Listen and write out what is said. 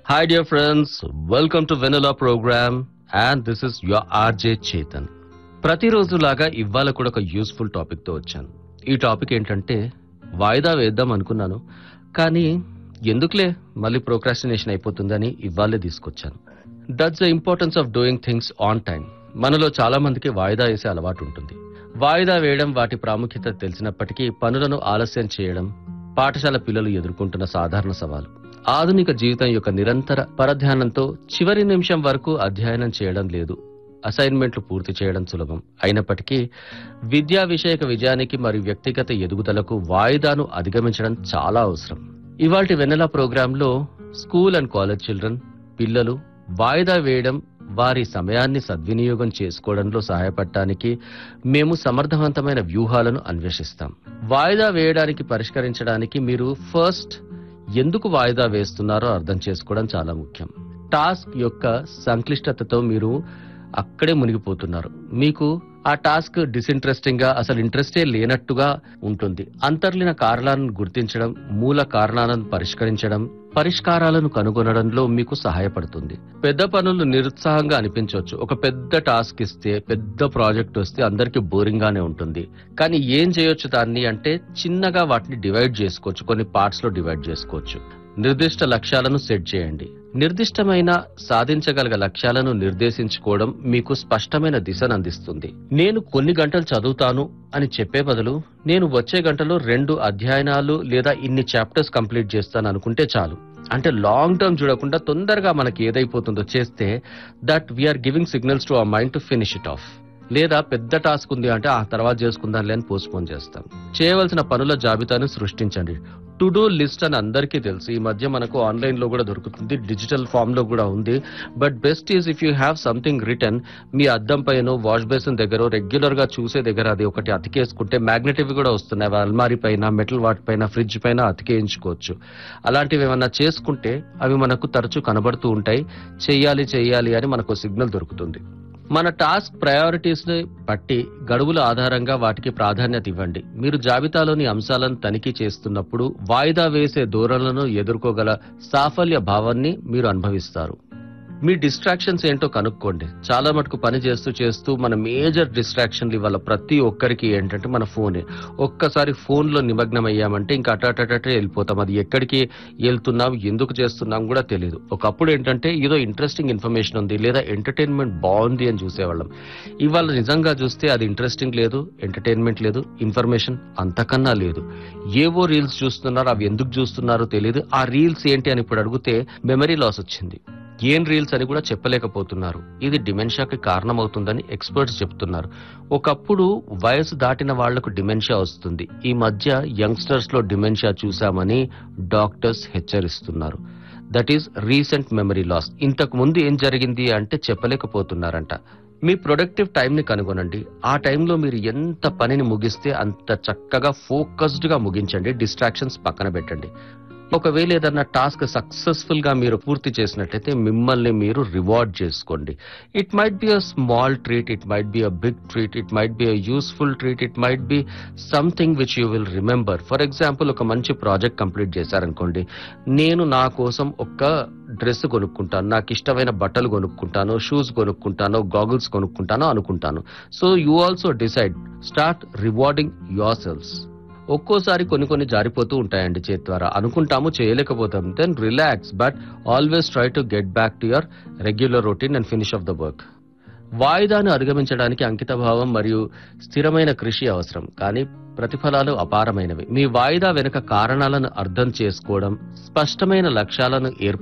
Hi, dear friends. Welcome to Vanilla program, and this is your RJ Chetan. ప్రతిరోజులాగా ఇవాళ కూడా ఒక useful topic తో వచ్చాను ఈ టాపిక్ ఏంటంటే వాయిదా వేద్దాం అనుకున్నాను కానీ ఎందుకులే మళ్ళీ ప్రోక్రాస్టినేషన్ అయిపోతుందని ఇవాళే తీసుకొచ్చాను that's the importance of doing things on time మనలో చాలా మందికి వాయిదా వేసే అలవాటు ఉంటుంది వాయిదా వేయడం వాటి ప్రాముఖ్యత తెలిసినప్పటికీ పనులను ఆలస్యం చేయడం పాఠశాల పిల్లలు ఎదుర్కొంటున్న సాధారణ సవాలు ఆధునిక జీవితం యొక్క నిరంతర పరధ్యానంతో చివరి నిమిషం వరకు అధ్యయనం చేయడం లేదు అసైన్మెంట్లు పూర్తి చేయడం సులభం అయినప్పటికీ విద్యా విషయక విజయానికి మరియు వ్యక్తిగత ఎదుగుదలకు వాయిదాను అధిగమించడం చాలా అవసరం ఇవాల్టి వెన్నెల ప్రోగ్రాంలో స్కూల్ అండ్ కాలేజ్ చిల్డ్రన్ పిల్లలు వాయిదా వేయడం వారి సమయాన్ని సద్వినియోగం చేసుకోవడంలో సహాయపడటానికి మేము సమర్థవంతమైన వ్యూహాలను అన్వేషిస్తాం వాయిదా వేయడానికి పరిష్కరించడానికి మీరు ఫస్ట్ ఎందుకు వాయిదా వేస్తున్నారో అర్థం చేసుకోవడం చాలా ముఖ్యం టాస్క్ యొక్క సంక్లిష్టతతో మీరు అక్కడే మునిగిపోతున్నారు మీకు ఆ టాస్క్ డిసింట్రెస్టింగ్ గా అసలు ఇంట్రెస్టే లేనట్టుగా ఉంటుంది అంతర్లీన కారణాలను గుర్తించడం మూల కారణాలను పరిష్కరించడం పరిష్కారాలను కనుగొనడంలో మీకు సహాయపడుతుంది పెద్ద పనులు నిరుత్సాహంగా అనిపించవచ్చు ఒక పెద్ద టాస్క్ ఇస్తే పెద్ద ప్రాజెక్ట్ వస్తే అందరికీ బోరింగ్ గానే ఉంటుంది కానీ ఏం చేయొచ్చు దాన్ని అంటే చిన్నగా వాటిని డివైడ్ చేసుకోవచ్చు కొన్ని పార్ట్స్ లో డివైడ్ చేసుకోవచ్చు నిర్దిష్ట లక్ష్యాలను సెట్ చేయండి నిర్దిష్టమైన సాధించగల లక్ష్యాలను నిర్దేశించుకోవడం మీకు స్పష్టమైన దిశను అందిస్తుంది నేను కొన్ని గంటలు చదువుతాను అని చెప్పే బదులు నేను వచ్చే గంటలో రెండు అధ్యయనాలు లేదా ఇన్ని చాప్టర్స్ కంప్లీట్ చేస్తాను అనుకుంటే చాలు అంటే లాంగ్ టర్మ్ చూడకుండా తొందరగా మనకి ఏదైపోతుందో చేస్తే that we're giving signals to our mind to finish it off లేదా పెద్ద టాస్క్ ఉంది అంటే ఆ తర్వాత చేసుకుందాంలే అని పోస్ట్పోన్ చేస్తాం చేయవలసిన పనుల జాబితాను సృష్టించండి టు డూ లిస్ట్ అని అందరికీ తెలుసు ఈ మధ్య మనకు ఆన్లైన్ లో కూడా దొరుకుతుంది డిజిటల్ ఫామ్ లో కూడా ఉంది but best is if you have something return మీ అద్దం పైన వాష్ బేసిన్ దగ్గర రెగ్యులర్ గా చూసే దగ్గర అది ఒకటి అతికేసుకుంటే మ్యాగ్నెటివ్ కూడా వస్తున్నాయి అవి అల్మారీ పైన మెటల్ వాట్ పైన ఫ్రిడ్జ్ పైన అతికేయించుకోవచ్చు అలాంటివి ఏమన్నా చేసుకుంటే అవి మనకు తరచూ కనబడుతూ ఉంటాయి చెయ్యాలి చెయ్యాలి అని మనకు సిగ్నల్ దొరుకుతుంది మన టాస్క్ ప్రయారిటీస్ ని బట్టి గడువుల ఆధారంగా వాటికి ప్రాధాన్యత ఇవ్వండి మీరు జాబితాలోని అంశాలను తనిఖీ చేస్తున్నప్పుడు వాయిదా వేసే ధోరణులను ఎదుర్కోగల సాఫల్య భావాన్ని మీరు అనుభవిస్తారు మీ డిస్ట్రాక్షన్స్ ఏంటో కనుక్కోండి చాలా మటుకు పని చేస్తూ చేస్తూ మన మేజర్ డిస్ట్రాక్షన్లు ఇవాళ ప్రతి ఒక్కరికి ఏంటంటే మన ఫోనే ఒక్కసారి ఫోన్ లో నిమగ్నం అయ్యామంటే ఇంకా అటటటే వెళ్ళిపోతాం అది ఎక్కడికి వెళ్తున్నాం ఎందుకు చేస్తున్నాం కూడా తెలియదు ఒకప్పుడు ఏంటంటే ఏదో ఇంట్రెస్టింగ్ ఇన్ఫర్మేషన్ ఉంది లేదా ఎంటర్టైన్మెంట్ బాగుంది అని చూసేవాళ్ళం ఇవాళ నిజంగా చూస్తే అది ఇంట్రెస్టింగ్ లేదు ఎంటర్టైన్మెంట్ లేదు ఇన్ఫర్మేషన్ అంతకన్నా లేదు ఏవో రీల్స్ చూస్తున్నారు అవి ఎందుకు చూస్తున్నారో తెలియదు ఆ రీల్స్ ఏంటి అని ఇప్పుడు అడిగితే మెమరీ లాస్ వచ్చింది ఏం రీల్స్ అని కూడా చెప్పలేకపోతున్నారు ఇది డిమెన్షియాకి కారణమవుతుందని ఎక్స్పర్ట్స్ చెప్తున్నారు ఒకప్పుడు వయసు దాటిన వాళ్లకు డిమెన్షియా వస్తుంది ఈ మధ్య యంగ్స్టర్స్ లో డిమెన్షియా చూశామని డాక్టర్స్ హెచ్చరిస్తున్నారు that is recent memory loss ఇంతకు ముందు ఏం జరిగింది అంటే చెప్పలేకపోతున్నారంట మీ ప్రొడక్టివ్ టైం ని కనుగొనండి ఆ టైంలో మీరు ఎంత పనిని ముగిస్తే అంత చక్కగా ఫోకస్డ్ గా ముగించండి డిస్ట్రాక్షన్స్ పక్కన పెట్టండి ఒకవేళ ఏదన్నా టాస్క్ సక్సెస్ఫుల్ గా మీరు పూర్తి చేసినట్లయితే మిమ్మల్ని మీరు రివార్డ్ చేసుకోండి it might be a small treat it might be a big treat it might be a useful treat it might be something which you will remember for example ఒక మంచి project complete చేశారనుకోండి నేను నా కోసం ఒక dress కొనుక్కుంటాను నాకు ఇష్టమైన బట్టలు కొనుక్కుంటాను షూస్ కొనుక్కుంటాను గాగుల్స్ కొనుక్కుంటాను అనుకుంటాను so you also decide start rewarding your selves ఒక్కోసారి కొన్ని కొన్ని జారిపోతూ ఉంటాయండి చేతి ద్వారా అనుకుంటాము చేయలేకపోతాం then relax but always try to get back to your regular routine and finish off the work వాయిదాను అధిగమించడానికి అంకితభావం మరియు స్థిరమైన కృషి అవసరం కానీ ప్రతిఫలాలు అపారమైనవి మీ వాయిదా వెనుక కారణాలను అర్థం చేసుకోవడం స్పష్టమైన లక్ష్యాలను ఏర్ప